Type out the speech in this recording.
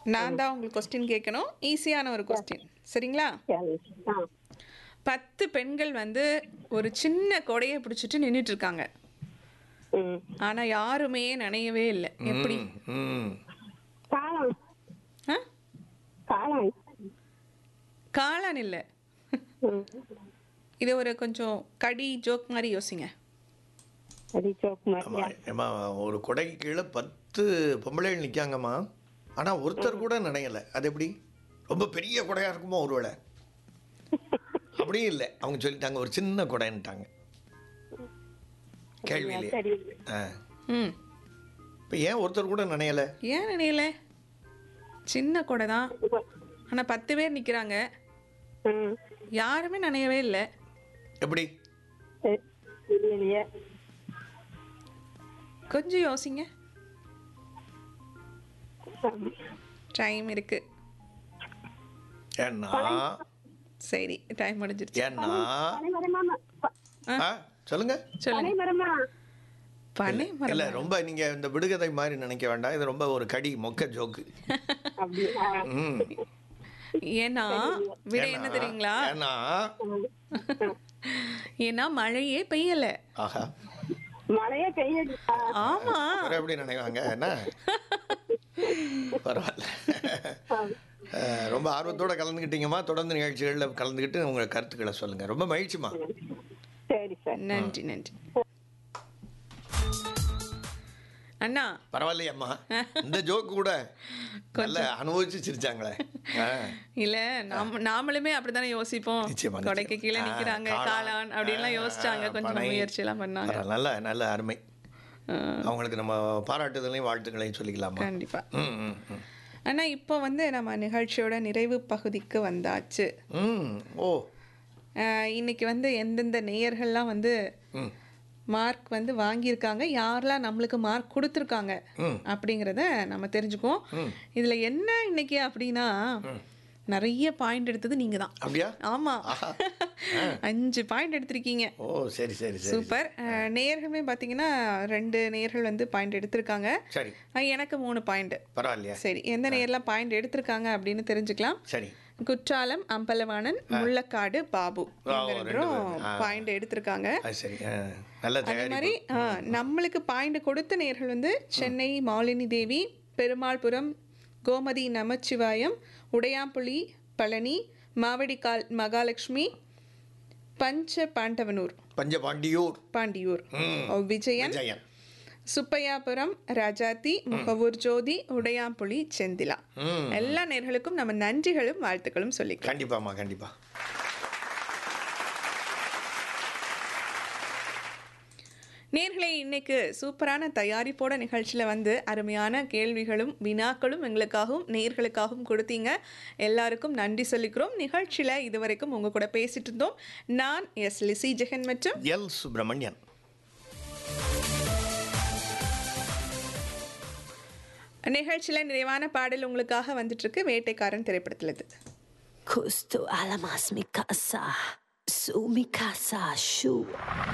நான் தான் உங்களுக்கு கொஸ்டின் கேட்கணும் ஈஸியான ஒரு கொஸ்டின் சரிங்களா சரி ஆ பத்து பெண்கள் வந்து ஒரு சின்ன கொடையை பிடிச்சிட்டு நின்றுட்டு இருக்காங்க ம் ஆனா யாருமே நனையவே இல்லை எப்படி ம் காளான் ஆ? காளான் காளான் இல்லை ம் இது ஒரு கொஞ்சம் கடி ஜோக் மாதிரி யோசிங்க அடி சோக் ஆமா மாதிரியா ஏம்மா ஒரு கொடைக்கு கீழே பத்து பொம்பளைகள் நிற்காங்கம்மா ஆனால் ஒருத்தர் கூட நினையலை அது எப்படி ரொம்ப பெரிய கொடையாக இருக்குமோ ஒருவேளை அப்படியும் இல்லை அவங்க சொல்லிட்டாங்க ஒரு சின்ன கொடைன்ட்டாங்க கேள்வியிலே சரி ஆ ம் இப்போ ஏன் ஒருத்தர் கூட நினையலை ஏன் நினையல சின்ன கொடை தான் ஆனா பத்து பேர் நிக்கிறாங்க ம் யாருமே நனையவே இல்லை எப்படி சரி இல்லையே கொஞ்சம் யோசிங்க டைம் இருக்கு ஏன்னா சரி டைம் முடிஞ்சிருச்சு ஏன்னா பனைமரமா ஆ சொல்லுங்க சொல்லுங்க பனைமரமா பனை மரம் இல்லை ரொம்ப நீங்கள் இந்த விடுகதை மாதிரி நினைக்க வேண்டாம் இது ரொம்ப ஒரு கடி மொக்க ஜோக்கு அப்படியா ம் ஏன்னா விட என்ன தெரியுங்களா ஏன்னா ஏன்னா மழையே பெய்யல ஆஹா மழையே பெய்யுது ஆமா வேற எப்படி நினைவாங்க என்ன பரவாயில்ல அஹ், ரொம்ப ஆர்வத்தோட கலந்துக்கிட்டீங்கம்மா தொடர்ந்து நிகழ்ச்சிகளில் கலந்துக்கிட்டு உங்கள் கருத்துக்களை சொல்லுங்கள் ரொம்ப மகிழ்ச்சிமா சரி சார் நன்றி நன்றி அண்ணா பரவாயில்லையம்மா இந்த ஜோக்கு கூட நல்ல அனுபவிச்சு சிரிச்சாங்களே ஆ, இல்ல நாம நாமளுமே அப்படித்தானே யோசிப்போம் நிச்சயமா, கொடைக்கு கீழே நிச்சயமா. நிக்கிறாங்க ஆ, காளான் அப்படின்லாம் ஆ, யோசிச்சாங்க கொஞ்சம் பனை. முயற்சி எல்லாம் பண்ணாங்க பரவாயில்ல, நல்ல நல்ல அருமை ஆ, அவங்களுக்கு நம்ம பாராட்டுதலையும் வாழ்த்துக்களையும் சொல்லிக்கலாமா கண்டிப்பா ம் ம் ம். ஆனா இப்போ வந்து நம்ம நிகழ்ச்சியோட நிறைவு பகுதிக்கு வந்தாச்சு ம் ஓ ஆ, இன்னைக்கு வந்து எந்தெந்த நேயர்கள்லாம் வந்து ம் மார்க் வந்து வாங்கியிருக்காங்க யாரெல்லாம் நம்மளுக்கு மார்க் கொடுத்துருக்காங்க ம். அப்படிங்கிறத நம்ம தெரிஞ்சுக்குவோம் இதுல என்ன இன்னைக்கு அப்படின்னா நிறைய பாயிண்ட் எடுத்தது நீங்க தான் அப்படியா ஆமா அஞ்சு பாயிண்ட் எடுத்திருக்கீங்க ஓ சரி சரி சரி சூப்பர் அஹ், நேயர்களுமே பார்த்தீங்கன்னா ரெண்டு நேயர்கள் வந்து பாயிண்ட் எடுத்திருக்காங்க சரி அஹ், எனக்கு மூணு பாயிண்ட் பரவாயில்லையா சரி எந்த நேயர்லாம் பாயிண்ட் எடுத்திருக்காங்க அப்படின்னு தெரிஞ்சுக்கலாம் சரி குற்றாலம் அம்பலவாணன் முள்ளக்காடு பாபு ஆ, இவங்க ரெண்டு ரெண்டும் பேரும். ஆ. பாயிண்ட் எடுத்திருக்காங்க அது சரி ஆ, நல்ல அதே மாதிரி தயாரிப்பு ஆ, நம்மளுக்கு பாயிண்ட் கொடுத்த நேர்கள் வந்து சென்னை மாலினி தேவி பெருமாள்புரம் கோமதி நமச்சிவாயம் உடையாம்புலி பழனி மாவடிக்கால் மகாலட்சுமி பஞ்ச பாண்டவனூர் பஞ்சபாண்டியூர் பாண்டியூர் ம். ஓ, விஜயன் விஜயன் சுப்பையாபுரம் ராஜாத்தி முகவூர் ஜோதி உடையாம்புலி செந்திலா ம் எல்லா நேர்களுக்கும் நம்ம நன்றிகளும் வாழ்த்துக்களும் சொல்லிக்கலாம் கண்டிப்பாம்மா கண்டிப்பா நேர்களை இன்னைக்கு சூப்பரான தயாரிப்போட நிகழ்ச்சியில் வந்து அருமையான கேள்விகளும் வினாக்களும் எங்களுக்காகவும் நேர்களுக்காகவும் கொடுத்தீங்க எல்லாருக்கும் நன்றி சொல்லிக்கிறோம் நிகழ்ச்சியில் இதுவரைக்கும் உங்கள் கூட பேசிட்டு இருந்தோம் நான் எஸ் லிசி ஜெகன் மற்றும் எல் சுப்பிரமணியன் நிகழ்ச்சியில் நிறைவான பாடல் உங்களுக்காக வந்துட்டு இருக்கு வேட்டைக்காரன் திரைப்படத்தில் இது Kusto alamas mi casa, su mi casa, shu.